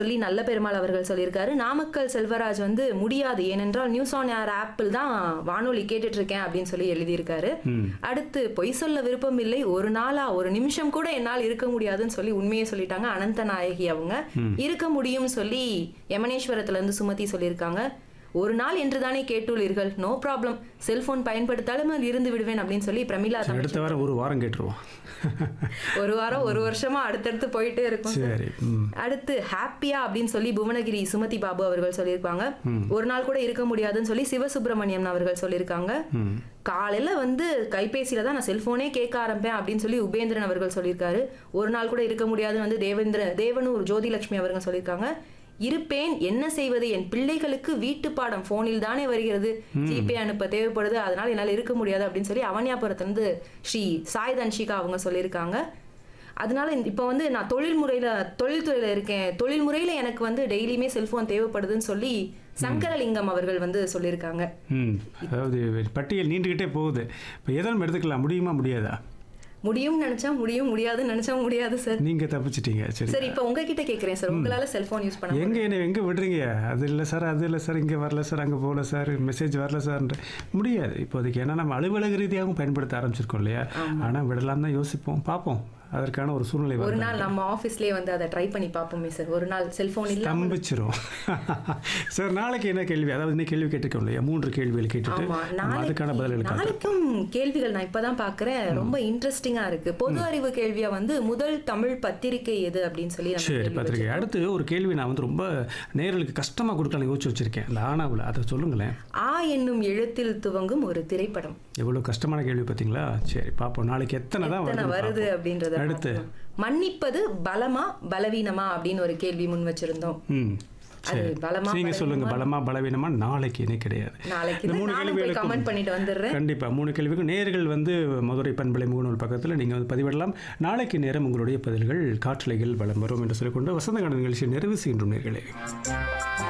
சொல்லி நல்ல பெருமாள் அவர்கள் சொல்லியிருக்காரு நாமக்கல் செல்வராஜ் வந்து முடியாது ஏனென்றால் நியூஸ் ஆன் ஏர் ஆப்பிள் தான் வானொலி கேட்டுட்டு இருக்கேன் அப்படின்னு சொல்லி எழுதியிருக்காரு ம் அடுத்து பொய் சொல்ல விருப்பம் இல்லை ஒரு நாளா ஒரு நிமிஷம் கூட என்னால் இருக்க முடியாதுன்னு சொல்லி உண்மையை சொல்லிட்டாங்க அனந்த நாயகி அவங்க இருக்க முடியும் சொல்லி யமனேஸ்வரத்துல இருந்து சுமதி சொல்லியிருக்காங்க ஒரு நாள் என்று தானே கேட்டுள்ளீர்கள் நோ ப்ராப்ளம் செல்போன் பயன்படுத்தாலும் இருந்து விடுவேன் அப்படின்னு சொல்லி பிரமிளா சரி, தமிழ் அடுத்த வாரம் ஒரு வாரம் கேட்டுருவோம் ஒரு வாரம் ஒரு வருஷமா அடுத்தடுத்து போயிட்டே இருக்கும் சரி ம் அடுத்து ஹாப்பியா அப்படின்னு சொல்லி புவனகிரி சுமதி பாபு அவர்கள் சொல்லியிருப்பாங்க ஒரு நாள் கூட இருக்க முடியாதுன்னு சொல்லி சிவசுப்பிரமணியம் அவர்கள் சொல்லியிருக்காங்க ம் காலையில வந்து கைபேசியில தான் நான் செல்போனே கேட்க ஆரம்பிப்பேன் அப்படின்னு சொல்லி உபேந்திரன் அவர்கள் சொல்லியிருக்காரு ஒரு நாள் கூட இருக்க முடியாதுன்னு வந்து தேவேந்திர தேவனூர் ஜோதிலட்சுமி அவர்கள் சொல்லியிருக்காங்க இருப்பேன் என்ன செய்வது என் பிள்ளைகளுக்கு வீட்டு பாடம் போனில் தானே வருகிறது ஜிபே அனுப்ப தேவைப்படுது அதனால என்னால் இருக்க முடியாது அப்படின்னு சொல்லி அவனியாபுரத்திலிருந்து ஸ்ரீ சாய் தன்ஷிகா அவங்க சொல்லியிருக்காங்க அதனால இந்த- இப்போ வந்து நான் தொழில் முறையில தொழில்துறையில இருக்கேன் தொழில் முறையில எனக்கு வந்து டெய்லியுமே செல்போன் தேவைப்படுதுன்னு சொல்லி சங்கரலிங்கம் அவர்கள் வந்து சொல்லியிருக்காங்க ம் அதாவது பட்டியல் நீண்டுக்கிட்டே போகுது இப்போ எதை நம்ம எடுத்துக்கலாம் முடியுமா முடியாதா முடியும்னு நினைச்சா முடியும் முடியாதுன்னு நினைச்சா முடியாது சார் நீங்கள் தப்பிச்சிட்டீங்க சரி சரி இப்போ உங்ககிட்ட கேக்குறேன் சார் உங்களால செல்போன் யூஸ் பண்ண எங்கே என்ன எங்கே விடுறீங்க அது இல்லை சார் அது இல்லை சார் இங்கே வரல சார் அங்கே போகல சார் மெசேஜ் வரல சார்ன்ற முடியாது இப்போதைக்கு ஏன்னா நம்ம அலுவலக ரீதியாகவும் பயன்படுத்த ஆரம்பிச்சிருக்கோம் இல்லையா ஆனால் விடலாம் தான் யோசிப்போம் பார்ப்போம் அதற்கான ஒரு சூழ்நிலை ஒரு வரும் நாள் நம்ம ஆபீஸ்லயே வந்து அதை ட்ரை பண்ணி பார்ப்போமே சார் ஒரு நாள் செல்போன் இல்ல ஸ்தம்பிச்சிரும் சார் நாளைக்கு என்ன கேள்வி அதாவது இன்னைக்கு கேள்வி கேட்டிருக்கோம் இல்லையா மூன்று கேள்விகள் கேட்டுட்டு ஆமா நம்ம அதுக்கான நாளைக்கு பதில்கள் காட்டுறோம் நாளைக்கும் கேள்விகள் நான் இப்பதான் பாக்குறேன் ரொம்ப இன்ட்ரெஸ்டிங்கா இருக்கு பொது அறிவு கேள்வியா வந்து முதல் தமிழ் பத்திரிகை எது அப்படின்னு சொல்லி நம்ம சரி கேள்வி பத்திரிகை அடுத்து ஒரு கேள்வி நான் வந்து ரொம்ப நேர்களுக்கு கஷ்டமாக கொடுக்கலாம் யோசிச்சு வச்சிருக்கேன் இந்த ஆனாவில் அதை சொல்லுங்களேன் ஆ என்னும் எழுத்தில் துவங்கும் ஒரு திரைப்படம் எவ்வளோ கஷ்டமான கேள்வி பார்த்தீங்களா சரி பார்ப்போம் நாளைக்கு எத்தனை தான் எத்தனை வருதுன்னு வருது பார்ப்போம். அப்படின்றத அடுத்து பார்ப்போம். மன்னிப்பது பலமா பலவீனமா அப்படின்னு ஒரு கேள்வி முன் வச்சிருந்தோம் ம் அது சரி பலமா, நீங்க சொல்லுங்க பலமா பலவீனமா நாளைக்கு என்ன கிடையாது நாளைக்கு இந்த தான் மூணு நானும் போய் கேள்விகளுக்கும் கமெண்ட் பண்ணிட்டு வந்துடுறேன் கண்டிப்பா மூணு கேள்விக்கும் நேர்கள் வந்து மதுரை பண்பலை முகநூல் பக்கத்தில் நீங்க வந்து பதிவிடலாம் நாளைக்கு நேரம் உங்களுடைய பதில்கள் காற்றலைகள் வலம் வரும் என்று சொல்லிக்கொண்டு வசந்த கால நிகழ்ச்சியை நிறைவு செய்கின்றோம் நேர்களே